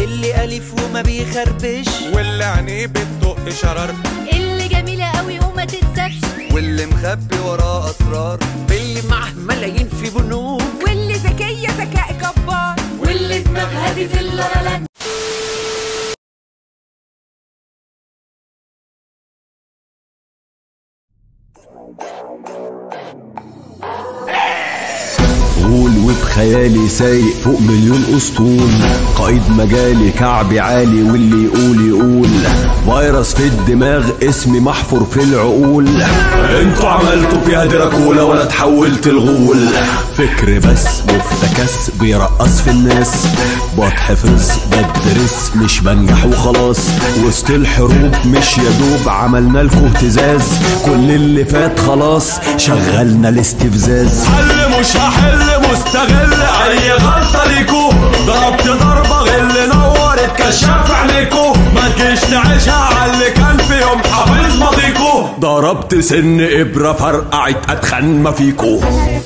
اللي أليف وما بيخربش واللي عينيه بتدق شرر اللي جميلة قوي وما تتسابش واللي مخبي وراه اسرار اللي معاه ملايين في بنوك واللي ذكية ذكاء جبار واللي دماغها دي في اللالان قول وبخيالي سايق فوق مليون اسطول قائد مجالي كعبي عالي واللي يقول يقول فيروس في الدماغ اسمي محفور في العقول انتوا عملتوا فيها دراكولا ولا تحولت الغول فكر بس مفتكس بيرقص في الناس بتحفظ بدرس مش بنجح وخلاص وسط الحروب مش يا دوب عملنا لكم اهتزاز كل اللي فات خلاص شغلنا الاستفزاز حل مش هحل مستغل اي غلطة ليكو ضربت ضربة غل نورت كشاف عليكو ما تجيش تعيشها على اللي كان في يوم حافظ ماضيكو ضربت سن ابرة فرقعت اتخن ما فيكو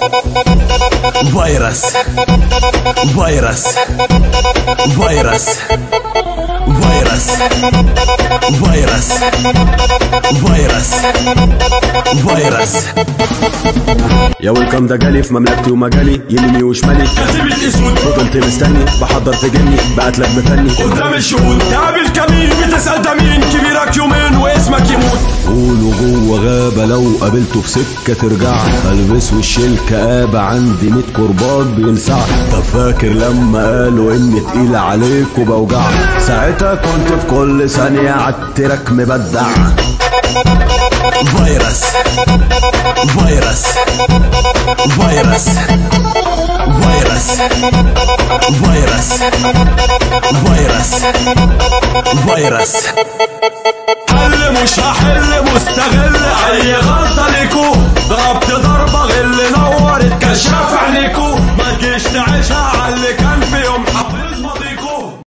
فيروس فيروس فيروس فيروس فيروس فيروس فيروس يا ويلكم ده جالي في مملكتي ومجالي يميني وشمالي كاتب الاسود فضلت مستني بحضر في جني بقتلك بفني قدام الشهود تقابل كمين بتسأل ده مين كبيرك يومين واسمك يموت قولوا جوه غابة لو قابلته في سكة ترجع البس وش الكآبة عندي ميت كرباج بيلسع طب فاكر لما قالوا اني تقيل عليك وبوجع ساعتها كنت في كل ثانية عالتراك مبدع فيروس فيروس فيروس فيروس فيروس فيروس فيروس حل مش هحل مستغل اي غلطة